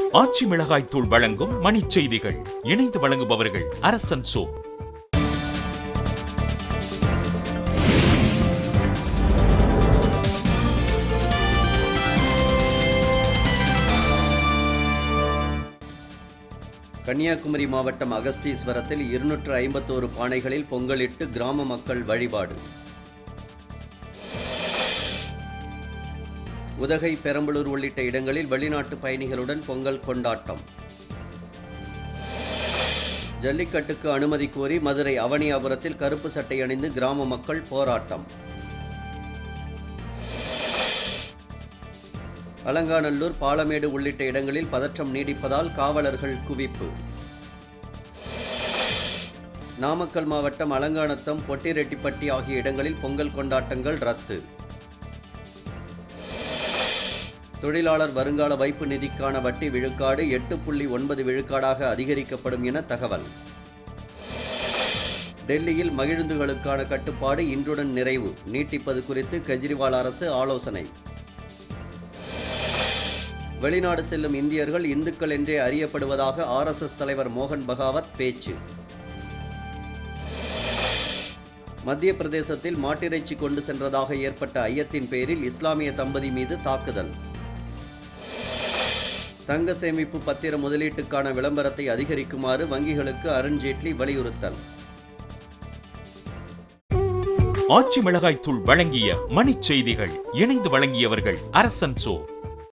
ஆச்சி மிளகாய் தூள் வழங்கும் மணிச் செய்திகள் இணைந்து வழங்குபவர்கள் அரசன் சோ கன்னியாகுமரி மாவட்டம் அகஸ்தீஸ்வரத்தில் இருநூற்று ஐம்பத்தோரு பானைகளில் பொங்கலிட்டு கிராம மக்கள் வழிபாடு உதகை பெரம்பலூர் உள்ளிட்ட இடங்களில் வெளிநாட்டு பயணிகளுடன் பொங்கல் கொண்டாட்டம் ஜல்லிக்கட்டுக்கு அனுமதி கோரி மதுரை அவனியாபுரத்தில் கருப்பு சட்டை அணிந்து கிராம மக்கள் போராட்டம் அலங்காநல்லூர் பாலமேடு உள்ளிட்ட இடங்களில் பதற்றம் நீடிப்பதால் காவலர்கள் குவிப்பு நாமக்கல் மாவட்டம் அலங்காநத்தம் பொட்டிரெட்டிப்பட்டி ஆகிய இடங்களில் பொங்கல் கொண்டாட்டங்கள் ரத்து தொழிலாளர் வருங்கால வைப்பு நிதிக்கான வட்டி விழுக்காடு எட்டு புள்ளி ஒன்பது விழுக்காடாக அதிகரிக்கப்படும் என தகவல் டெல்லியில் மகிழுந்துகளுக்கான கட்டுப்பாடு இன்றுடன் நிறைவு நீட்டிப்பது குறித்து கெஜ்ரிவால் அரசு ஆலோசனை வெளிநாடு செல்லும் இந்தியர்கள் இந்துக்கள் என்றே அறியப்படுவதாக ஆர்எஸ்எஸ் தலைவர் மோகன் பகாவத் பேச்சு மத்திய பிரதேசத்தில் மாட்டிறைச்சி கொண்டு சென்றதாக ஏற்பட்ட ஐயத்தின் பேரில் இஸ்லாமிய தம்பதி மீது தாக்குதல் தங்க சேமிப்பு பத்திர முதலீட்டுக்கான விளம்பரத்தை அதிகரிக்குமாறு வங்கிகளுக்கு அருண்ஜேட்லி வலியுறுத்தல் ஆச்சி மிளகாய் தூள் வழங்கிய மணிச் செய்திகள் இணைந்து வழங்கியவர்கள் அரசன் சோ